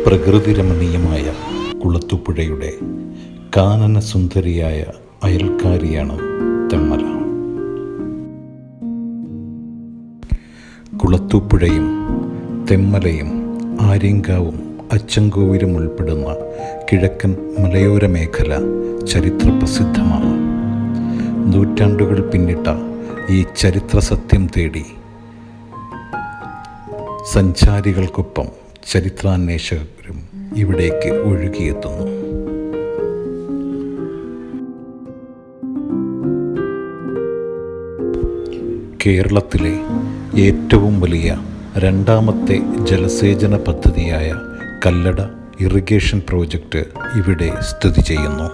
പ്രകൃതിരമണീയമായ കുളത്തുപുഴയുടെ കാനന സുന്ദരിയായ അയൽക്കാരിയാണ് തെമ്മല കുളത്തുപുഴയും തെമ്മലയും ആര്യങ്കാവും അച്ചൻകോവിലും ഉൾപ്പെടുന്ന കിഴക്കൻ മലയോര മേഖല ചരിത്രപ്രസിദ്ധമാണ് നൂറ്റാണ്ടുകൾ പിന്നിട്ട ഈ ചരിത്ര സത്യം തേടി സഞ്ചാരികൾക്കൊപ്പം ചരിത്രാന്വേഷകരും ഇവിടേക്ക് ഒഴുകിയെത്തുന്നു കേരളത്തിലെ ഏറ്റവും വലിയ രണ്ടാമത്തെ ജലസേചന പദ്ധതിയായ കല്ലട ഇറിഗേഷൻ പ്രോജക്റ്റ് ഇവിടെ സ്ഥിതി ചെയ്യുന്നു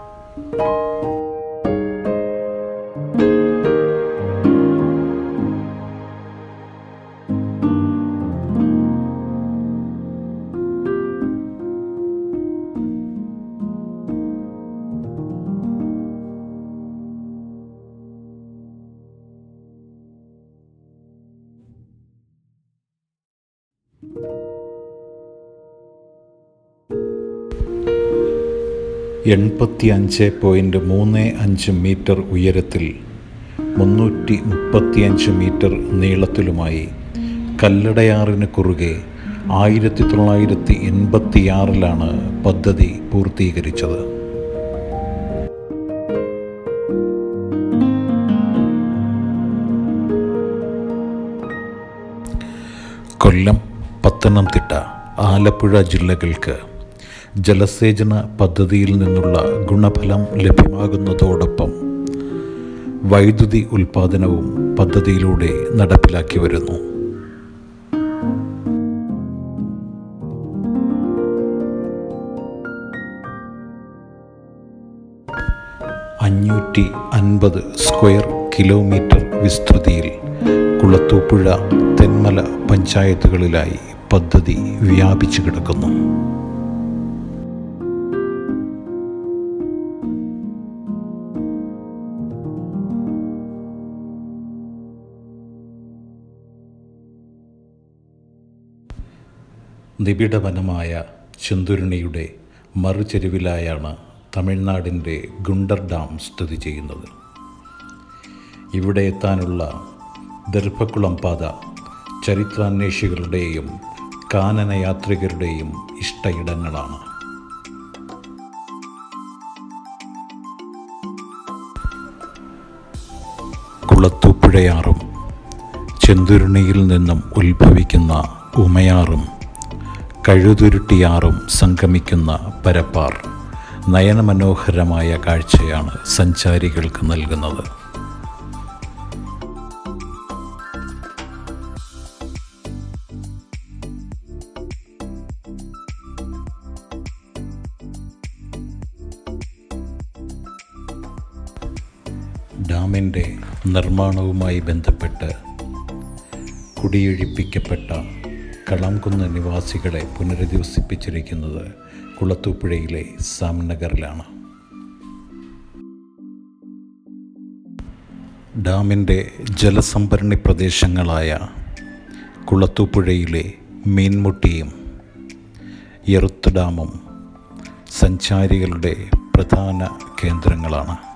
എൺപത്തി അഞ്ച് പോയിൻറ്റ് മൂന്ന് അഞ്ച് മീറ്റർ ഉയരത്തിൽ മുന്നൂറ്റി മുപ്പത്തിയഞ്ച് മീറ്റർ നീളത്തിലുമായി കല്ലടയാറിന് കുറുകെ ആയിരത്തി തൊള്ളായിരത്തി എൺപത്തിയാറിലാണ് പദ്ധതി പൂർത്തീകരിച്ചത് കൊല്ലം പത്തനംതിട്ട ആലപ്പുഴ ജില്ലകൾക്ക് ജലസേചന പദ്ധതിയിൽ നിന്നുള്ള ഗുണഫലം ലഭ്യമാകുന്നതോടൊപ്പം വൈദ്യുതി ഉൽപ്പാദനവും പദ്ധതിയിലൂടെ നടപ്പിലാക്കി വരുന്നു അഞ്ഞൂറ്റി അൻപത് സ്ക്വയർ കിലോമീറ്റർ വിസ്തൃതിയിൽ കുളത്തൂപ്പുഴ തെന്മല പഞ്ചായത്തുകളിലായി പദ്ധതി വ്യാപിച്ചു കിടക്കുന്നു നിബിഡവനമായ ചെന്തുരുണിയുടെ മറുചെരുവിലായാണ് തമിഴ്നാടിൻ്റെ ഗുണ്ടർ ഡാം സ്ഥിതി ചെയ്യുന്നത് ഇവിടെ എത്താനുള്ള ദർഭക്കുളം പാത ചരിത്രാന്വേഷികളുടെയും കാനനയാത്രികരുടെയും ഇഷ്ടയിടങ്ങളാണ് കുളത്തൂപ്പുഴയാറും ചെന്തുരുണിയിൽ നിന്നും ഉത്ഭവിക്കുന്ന ഉമയാറും കഴുതുരുട്ടിയാറും സംഗമിക്കുന്ന പരപ്പാർ നയനമനോഹരമായ കാഴ്ചയാണ് സഞ്ചാരികൾക്ക് നൽകുന്നത് ഡാമിൻ്റെ നിർമ്മാണവുമായി ബന്ധപ്പെട്ട് കുടിയൊഴിപ്പിക്കപ്പെട്ട കളംകുന്ന് നിവാസികളെ പുനരധിവസിപ്പിച്ചിരിക്കുന്നത് കുളത്തൂപ്പുഴയിലെ സാംനഗറിലാണ് ഡാമിൻ്റെ ജലസംഭരണി പ്രദേശങ്ങളായ കുളത്തൂപ്പുഴയിലെ മീൻമുട്ടിയും എറുത്ത് ഡാമും സഞ്ചാരികളുടെ പ്രധാന കേന്ദ്രങ്ങളാണ്